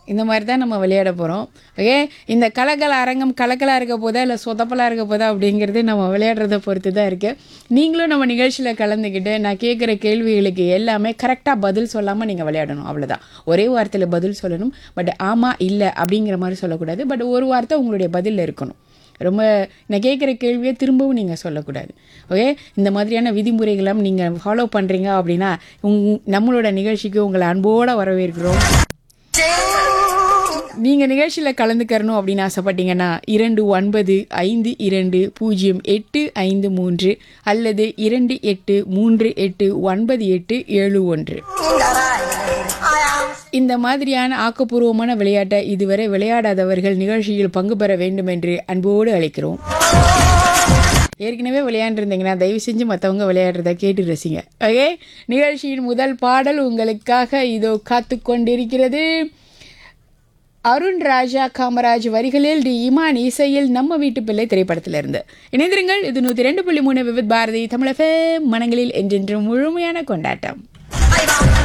இந்த மாதிரி தான் நம்ம விளையாட போகிறோம் ஓகே இந்த கலக்கல அரங்கம் கலக்கலாக இருக்க போதா இல்லை சொதப்பலாக இருக்க போதா அப்படிங்கிறது நம்ம விளையாடுறத பொறுத்து தான் இருக்குது நீங்களும் நம்ம நிகழ்ச்சியில் கலந்துக்கிட்டு நான் கேட்குற கேள்விகளுக்கு எல்லாமே கரெக்டாக பதில் சொல்லாமல் நீங்கள் விளையாடணும் அவ்வளோதான் ஒரே வார்த்தையில் பதில் சொல்லணும் பட் ஆமாம் இல்லை அப்படிங்கிற மாதிரி சொல்லக்கூடாது பட் ஒரு வார்த்தை உங்களுடைய பதிலில் இருக்கணும் ரொம்ப நான் கேட்குற கேள்வியை திரும்பவும் நீங்கள் சொல்லக்கூடாது ஓகே இந்த மாதிரியான விதிமுறைகளும் நீங்கள் ஃபாலோ பண்ணுறீங்க அப்படின்னா உங் நம்மளோட நிகழ்ச்சிக்கு உங்களை அன்போடு வரவேற்கிறோம் நீங்கள் நிகழ்ச்சியில் கலந்துக்கறணும் அப்படின்னு ஆசைப்பட்டீங்கன்னா இரண்டு ஒன்பது ஐந்து இரண்டு பூஜ்ஜியம் எட்டு ஐந்து மூன்று அல்லது இரண்டு எட்டு மூன்று எட்டு ஒன்பது எட்டு ஏழு ஒன்று இந்த மாதிரியான ஆக்கப்பூர்வமான விளையாட்டை இதுவரை விளையாடாதவர்கள் நிகழ்ச்சியில் பங்கு பெற வேண்டும் என்று அன்போடு அழைக்கிறோம் ஏற்கனவே விளையாண்டுருந்தீங்கன்னா தயவு செஞ்சு மற்றவங்க விளையாடுறத கேட்டு ரசிங்க ஓகே நிகழ்ச்சியின் முதல் பாடல் உங்களுக்காக இதோ காத்து கொண்டிருக்கிறது அருண் ராஜா காமராஜ் வரிகளில் டி இமான் இசையில் நம்ம வீட்டு பிள்ளை திரைப்படத்திலிருந்து இணைந்திருங்கள் இது நூற்றி ரெண்டு புள்ளி மூணு விவித் பாரதி தமிழக மனங்களில் என்றென்றும் முழுமையான கொண்டாட்டம்